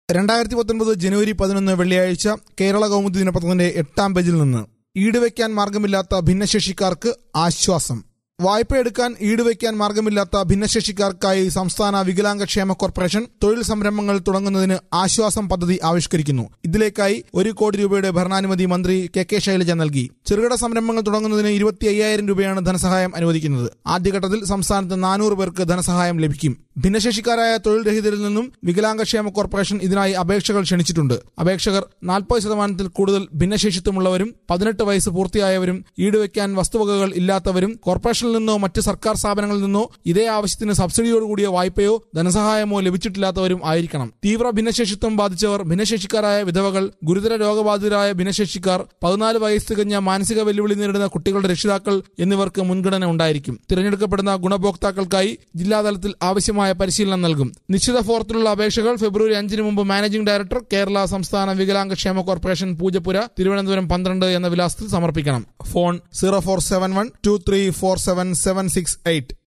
രണ്ടായിരത്തി പത്തൊൻപത് ജനുവരി പതിനൊന്ന് വെള്ളിയാഴ്ച കേരള കൗമുദി ദിനപത്രത്തിന്റെ എട്ടാം പേജിൽ നിന്ന് ഈടുവയ്ക്കാൻ മാർഗമില്ലാത്ത ഭിന്നശേഷിക്കാർക്ക് ആശ്വാസം വായ്പയെടുക്കാൻ ഈടുവയ്ക്കാൻ മാർഗമില്ലാത്ത ഭിന്നശേഷിക്കാർക്കായി സംസ്ഥാന വികലാംഗക്ഷേമ കോർപ്പറേഷൻ തൊഴിൽ സംരംഭങ്ങൾ തുടങ്ങുന്നതിന് ആശ്വാസം പദ്ധതി ആവിഷ്കരിക്കുന്നു ഇതിലേക്കായി ഒരു കോടി രൂപയുടെ ഭരണാനുമതി മന്ത്രി കെ കെ ശൈലജ നൽകി ചെറുകിട സംരംഭങ്ങൾ തുടങ്ങുന്നതിന് ഇരുപത്തി അയ്യായിരം രൂപയാണ് ധനസഹായം അനുവദിക്കുന്നത് ആദ്യഘട്ടത്തിൽ സംസ്ഥാനത്ത് നാനൂറ് പേർക്ക് ധനസഹായം ലഭിക്കും ഭിന്നശേഷിക്കാരായ തൊഴിൽ രഹിതരിൽ നിന്നും വികലാംഗക്ഷേമ കോർപ്പറേഷൻ ഇതിനായി അപേക്ഷകൾ ക്ഷണിച്ചിട്ടുണ്ട് അപേക്ഷകർ നാൽപ്പത് ശതമാനത്തിൽ കൂടുതൽ ഭിന്നശേഷിത്വമുള്ളവരും പതിനെട്ട് വയസ്സ് പൂർത്തിയായവരും ഈടുവയ്ക്കാൻ വസ്തുവകകൾ ഇല്ലാത്തവരും കോർപ്പറേഷനിൽ നിന്നോ മറ്റ് സർക്കാർ സ്ഥാപനങ്ങളിൽ നിന്നോ ഇതേ ആവശ്യത്തിന് സബ്സിഡിയോടുകൂടിയ വായ്പയോ ധനസഹായമോ ലഭിച്ചിട്ടില്ലാത്തവരും ആയിരിക്കണം തീവ്ര ഭിന്നശേഷിത്വം ബാധിച്ചവർ ഭിന്നശേഷിക്കാരായ വിധവകൾ ഗുരുതര രോഗബാധിതരായ ഭിന്നശേഷിക്കാർ പതിനാല് വയസ്സ് തികഞ്ഞ മാനസിക വെല്ലുവിളി നേരിടുന്ന കുട്ടികളുടെ രക്ഷിതാക്കൾ എന്നിവർക്ക് മുൻഗണന ഉണ്ടായിരിക്കും തിരഞ്ഞെടുക്കപ്പെടുന്ന ഗുണഭോക്താക്കൾക്കായി ജില്ലാതലത്തിൽ ആവശ്യമായ പരിശീലനം നൽകും നിശ്ചിത ഫോറത്തിലുള്ള അപേക്ഷകൾ ഫെബ്രുവരി അഞ്ചിന് മുമ്പ് മാനേജിംഗ് ഡയറക്ടർ കേരള സംസ്ഥാന വികലാംഗക്ഷേമ കോർപ്പറേഷൻ പൂജപ്പുര തിരുവനന്തപുരം പന്ത്രണ്ട് എന്ന വിലാസത്തിൽ സമർപ്പിക്കണം phone zero four seven one two three four seven seven six eight